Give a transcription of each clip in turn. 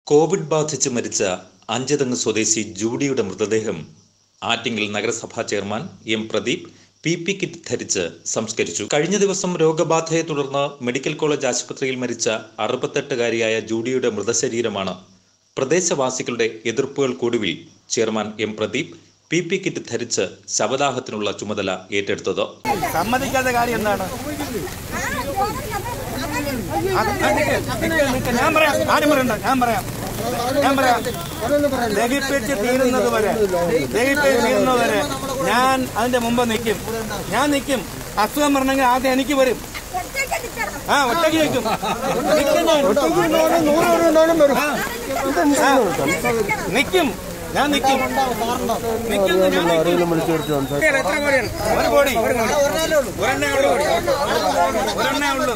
Covid ബാധിച്ച് മരിച്ച അഞ്ചുതെങ്ങ് സ്വദേശി ജൂഡിയുടെ മൃതദേഹം ആറ്റിങ്ങൽ നഗരസഭാ chairman M Pradeep P P kit ധരിച്ച് സംസ്കരിച്ചു കഴിഞ്ഞ ദിവസം രോഗബാധയെ തുടർന്ന് മെഡിക്കൽ കോളേജ് ആശുപത്രിയിൽ മരിച്ച അറുപത്തെട്ടുകാരിയായ ജൂഡിയുടെ മൃതശരീരമാണ് പ്രദേശവാസികളുടെ എതിർപ്പുകൾക്കൊടുവിൽ chairman M Pradeep P P kit ധരിച്ച് ശവദാഹത്തിനുള്ള ചുമതല ഏറ്റെടുത്തത് സമ്മതിക്കാത്ത കാര്യം എന്താണ് അത് നിക്ക്, നിക്ക്, നിക്ക്. ഞാൻ പറയാം ആരും പറയണ്ട ഞാൻ പറയാം ഞാൻ പറയാം ദഹിപ്പിച്ച് തീരുന്നത് വരെ ദഹിപ്പിച്ച് തീരുന്നത് വരെ ഞാൻ അതിന്റെ മുമ്പ് നിൽക്കും ഞാൻ നിൽക്കും അസുഖം പറഞ്ഞെങ്കിൽ ആദ്യം എനിക്ക് വരും ആ ഒറ്റയ്ക്ക് നിൽക്കും നിൽക്കും ഞാൻ. ആ, നിൽക്കും ഞാൻ നിൽക്കും നിൽക്കും ഞാൻ നിൽക്കും. എത്ര കോടിയാണ് ഒരു കോടി ഒരെണ്ണേ ഉള്ളൂ ഒരെണ്ണേ ഉള്ളൂ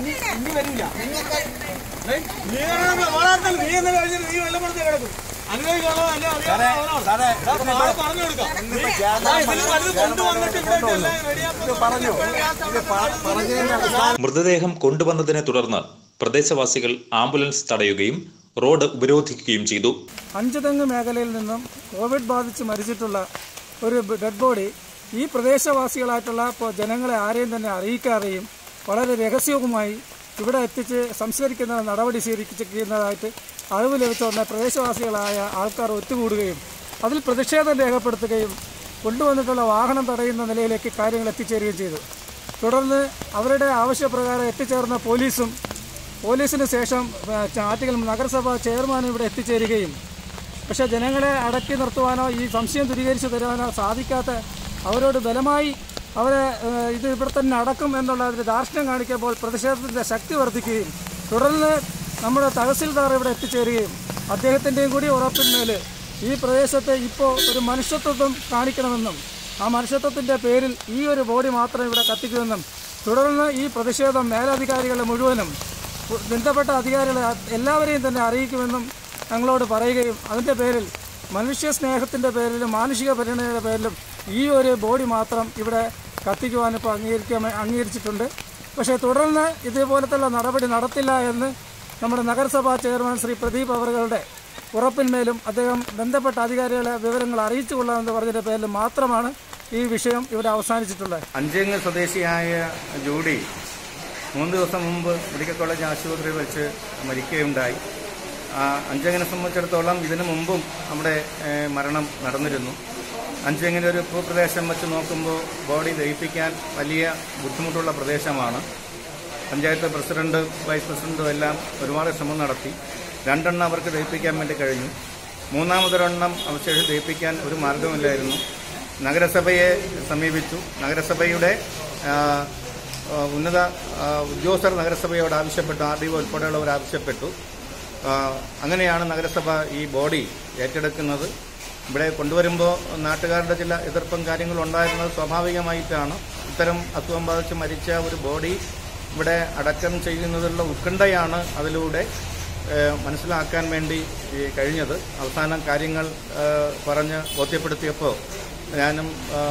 മൃതദേഹം കൊണ്ടുവന്നതിനെ തുടർന്ന് പ്രദേശവാസികൾ ആംബുലൻസ് തടയുകയും റോഡ് ഉപരോധിക്കുകയും ചെയ്തു അഞ്ചുതെങ്ങ് മേഖലയിൽ നിന്നും കോവിഡ് ബാധിച്ച് മരിച്ചിട്ടുള്ള ഒരു ബ- ഡെഡ് ബോഡി ഈ പ്രദേശവാസികളായിട്ടുള്ള ഇപ്പോൾ ജനങ്ങളെ ആരെയും തന്നെ അറിയിക്കാതെയും വളരെ രഹസ്യവുമായി ഇവിടെ എത്തിച്ച് സംസ്കരിക്കുന്ന നടപടി സ്വീകരിക്കുന്നതായിട്ട് അറിവ് ലഭിച്ചുകൊണ്ട് പ്രദേശവാസികളായ ആൾക്കാർ ഒത്തുകൂടുകയും അതിൽ പ്രതിഷേധം രേഖപ്പെടുത്തുകയും കൊണ്ടുവന്നിട്ടുള്ള വാഹനം തടയുന്ന നിലയിലേക്ക് കാര്യങ്ങൾ എത്തിച്ചേരുകയും ചെയ്തു തുടർന്ന് അവരുടെ ആവശ്യപ്രകാരം എത്തിച്ചേർന്ന പോലീസും പോലീസിന് ശേഷം ആ, ആറ്റിങ്ങൽ നഗരസഭ ചെയർമാൻ ഇവിടെ എത്തിച്ചേരുകയും പക്ഷേ ജനങ്ങളെ അടക്കി നിർത്തുവാനോ ഈ സംശയം ദൂരീകരിച്ച് തരുവാനോ സാധിക്കാത്ത അവരോട് ബലമായി അവരെ ആ, ഇത് ഇവിടെ തന്നെ അടക്കും എന്നുള്ള ഒരു ദാർഷ്ട്യം കാണിക്കുമ്പോൾ പ്രതിഷേധത്തിൻ്റെ ശക്തി വർദ്ധിക്കുകയും തുടർന്ന് നമ്മുടെ തഹസിൽദാർ ഇവിടെ എത്തിച്ചേരുകയും അദ്ദേഹത്തിൻ്റെയും കൂടി ഉറപ്പിന്മേൽ ഈ പ്രദേശത്ത് ഇപ്പോൾ ഒരു മനുഷ്യത്വം കാണിക്കണമെന്നും ആ മനുഷ്യത്വത്തിൻ്റെ പേരിൽ ഈ ഒരു ബോഡി മാത്രം ഇവിടെ കത്തിക്കുമെന്നും തുടർന്ന് ഈ പ്രതിഷേധം മേലധികാരികളെ മുഴുവനും ബന്ധപ്പെട്ട അധികാരികളെ എല്ലാവരെയും തന്നെ അറിയിക്കുമെന്നും ഞങ്ങളോട് പറയുകയും അതിൻ്റെ പേരിൽ മനുഷ്യ സ്നേഹത്തിൻ്റെ പേരിലും മാനുഷിക പരിഗണനയുടെ പേരിലും ഈ ഒരു ബോഡി മാത്രം ഇവിടെ കത്തിക്കുവാൻ ഇപ്പോൾ അംഗീകരിക്കാൻ അംഗീകരിച്ചിട്ടുണ്ട് പക്ഷേ തുടർന്ന് ഇതേപോലത്തുള്ള നടപടി നടത്തില്ല എന്ന് നമ്മുടെ നഗരസഭാ ചെയർമാൻ ശ്രീ പ്രദീപ് അവറുകളുടെ ഉറപ്പിന്മേലും അദ്ദേഹം ബന്ധപ്പെട്ട അധികാരികളെ വിവരങ്ങൾ അറിയിച്ചു കൊള്ളാമെന്ന് പറഞ്ഞതിൻ്റെ പേരിൽ മാത്രമാണ് ഈ വിഷയം ഇവിടെ അവസാനിച്ചിട്ടുള്ളത് അഞ്ചെങ്ങ് സ്വദേശിയായ ജൂഡി മൂന്ന് ദിവസം മുമ്പ് മെഡിക്കൽ കോളേജ് ആശുപത്രിയിൽ വെച്ച് മരിക്കുകയുണ്ടായി ആ, അഞ്ചെങ്ങിനെ സംബന്ധിച്ചിടത്തോളം ഇതിനു മുമ്പും അവിടെ ഏഹ്, മരണം നടന്നിരുന്നു അഞ്ചെങ്ങിൻ്റെ ഒരു ഭൂപ്രദേശം വെച്ച് നോക്കുമ്പോൾ ബോഡി ദഹിപ്പിക്കാൻ വലിയ ബുദ്ധിമുട്ടുള്ള പ്രദേശമാണ് പഞ്ചായത്ത് പ്രസിഡന്റ് വൈസ് പ്രസിഡന്റും എല്ലാം ഒരുപാട് ശ്രമം നടത്തി രണ്ടെണ്ണം അവർക്ക് ദഹിപ്പിക്കാൻ വേണ്ടി കഴിഞ്ഞു മൂന്നാമതൊരെണ്ണം അവശേഷം ദഹിപ്പിക്കാൻ ഒരു മാർഗമില്ലായിരുന്നു നഗരസഭയെ സമീപിച്ചു നഗരസഭയുടെ ആ, ആ, ഉന്നത ആ, ഉദ്യോഗസ്ഥർ നഗരസഭയോട് ആവശ്യപ്പെട്ടു ആർ ഡി ഒ ഉൾപ്പെടെയുള്ളവർ ആവശ്യപ്പെട്ടു ആ, അങ്ങനെയാണ് നഗരസഭ ഈ ബോഡി ഏറ്റെടുക്കുന്നത് ഇവിടെ കൊണ്ടുവരുമ്പോൾ നാട്ടുകാരുടെ ചില എതിർപ്പും കാര്യങ്ങളും ഉണ്ടായിരുന്നത് സ്വാഭാവികമായിട്ടാണ് ഇത്തരം അസുഖം ബാധിച്ച് മരിച്ച ഒരു ബോഡി ഇവിടെ അടക്കം ചെയ്യുന്നതിലുള്ള ഉത്കണ്ഠയാണ് അതിലൂടെ ഏഹ്, മനസ്സിലാക്കാൻ വേണ്ടി ഈ കഴിഞ്ഞത് അവസാനം കാര്യങ്ങൾ ഏഹ്, പറഞ്ഞ് ബോധ്യപ്പെടുത്തിയപ്പോൾ ഞാനും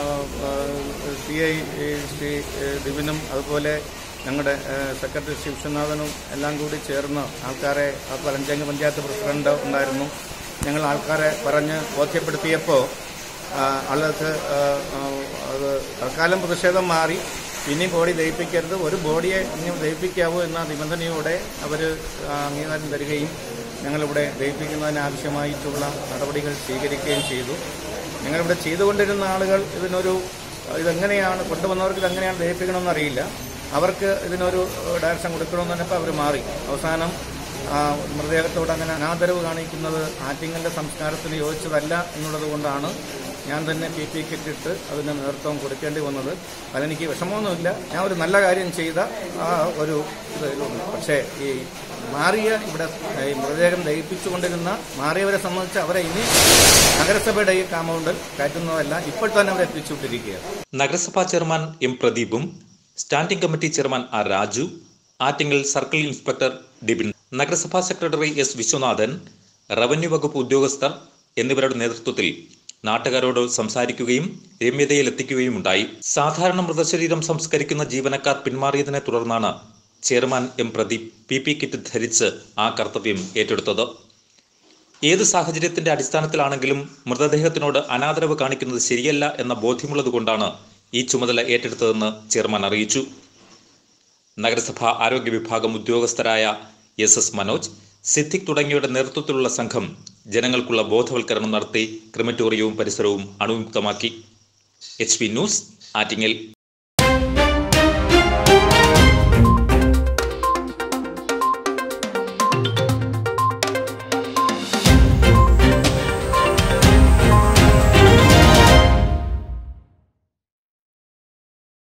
സി ഐ ശ്രീ ഏഹ്, ദിവിനും അതുപോലെ ഞങ്ങളുടെ ഏഹ്, സെക്രട്ടറി ശ്രീ വിശ്വനാഥനും എല്ലാം കൂടി ചേർന്ന് ആൾക്കാരെ ആ പലഞ്ചങ്ങ് പഞ്ചായത്ത് പ്രസിഡന്റ് ഉണ്ടായിരുന്നു ഞങ്ങൾ ആൾക്കാരെ പറഞ്ഞ് ബോധ്യപ്പെടുത്തിയപ്പോൾ ആളുകൾക്ക് ആ, ആ, അത് തൽക്കാലം പ്രതിഷേധം മാറി ഇനി ബോഡി ദഹിപ്പിക്കരുത് ഒരു ബോഡിയെ ഇനി ദഹിപ്പിക്കാവൂ എന്ന നിബന്ധനയോടെ അവർ അംഗീകാരം തരികയും ഞങ്ങളിവിടെ ദഹിപ്പിക്കുന്നതിന് ആവശ്യമായിട്ടുള്ള നടപടികൾ സ്വീകരിക്കുകയും ചെയ്തു ഞങ്ങളിവിടെ ചെയ്തുകൊണ്ടിരുന്ന ആളുകൾ ഇതിനൊരു ഇതെങ്ങനെയാണ് കൊണ്ടുവന്നവർക്ക് ഇതെങ്ങനെയാണ് ദഹിപ്പിക്കണമെന്ന് അറിയില്ല അവർക്ക് ഇതിനൊരു ഡയറക്ഷൻ കൊടുക്കണമെന്ന് പറഞ്ഞപ്പോൾ അവർ മാറി അവസാനം ആ, മൃതദേഹത്തോട് അങ്ങനെ അനാദരവ് കാണിക്കുന്നത് ആറ്റിങ്ങലിന്റെ സംസ്കാരത്തിന് യോജിച്ചതല്ല എന്നുള്ളത് കൊണ്ടാണ് ഞാൻ തന്നെ പി പി കിറ്റ് ഇട്ട് അതിന് നേതൃത്വം കൊടുക്കേണ്ടി വന്നത് അതെനിക്ക് വിഷമമൊന്നുമില്ല ഞാൻ ഒരു നല്ല കാര്യം ചെയ്ത ആ ഒരു ഇതിലുണ്ട് പക്ഷേ ഈ മാറിയ ഇവിടെ ഈ മൃതദേഹം ദഹിപ്പിച്ചുകൊണ്ടിരുന്ന മാറിയവരെ സംബന്ധിച്ച് അവരെ ഇനി നഗരസഭയുടെ ഈ കാമ്പൗണ്ടിൽ കയറ്റുന്നതല്ല ഇപ്പോൾ തന്നെ അവരെ എത്തിച്ചുവിട്ടിരിക്കുകയാണ് നഗരസഭാ ചെയർമാൻ എം പ്രദീപും standing committee chairman R Raju Attingal circle inspector Dibin നഗരസഭാ സെക്രട്ടറി എസ് വിശ്വനാഥൻ റവന്യൂ വകുപ്പ് ഉദ്യോഗസ്ഥർ എന്നിവരുടെ നേതൃത്വത്തിൽ നാട്ടുകാരോട് സംസാരിക്കുകയും രമ്യതയിലെത്തിക്കുകയും ഉണ്ടായി സാധാരണ മൃതശരീരം സംസ്കരിക്കുന്ന ജീവനക്കാർ പിന്മാറിയതിനെ തുടർന്നാണ് chairman M Pradeep P P kit ധരിച്ച് ആ കർത്തവ്യം ഏറ്റെടുത്തത് ഏത് സാഹചര്യത്തിന്റെ അടിസ്ഥാനത്തിലാണെങ്കിലും മൃതദേഹത്തിനോട് അനാദരവ് കാണിക്കുന്നത് ശരിയല്ല എന്ന ബോധ്യമുള്ളതുകൊണ്ടാണ് ഈ ചുമതല ഏറ്റെടുത്തതെന്ന് ചെയർമാൻ അറിയിച്ചു നഗരസഭ ആരോഗ്യ വിഭാഗം ഉദ്യോഗസ്ഥരായ എസ് എസ് മനോജ് സിദ്ദിഖ് തുടങ്ങിയവരുടെ നേതൃത്വത്തിലുള്ള സംഘം ജനങ്ങൾക്കുള്ള ബോധവൽക്കരണം നടത്തി ക്രിമറ്റോറിയവും പരിസരവും അണുവിമുക്തമാക്കി എച്ച് പി ന്യൂസ് ആറ്റിങ്ങൽ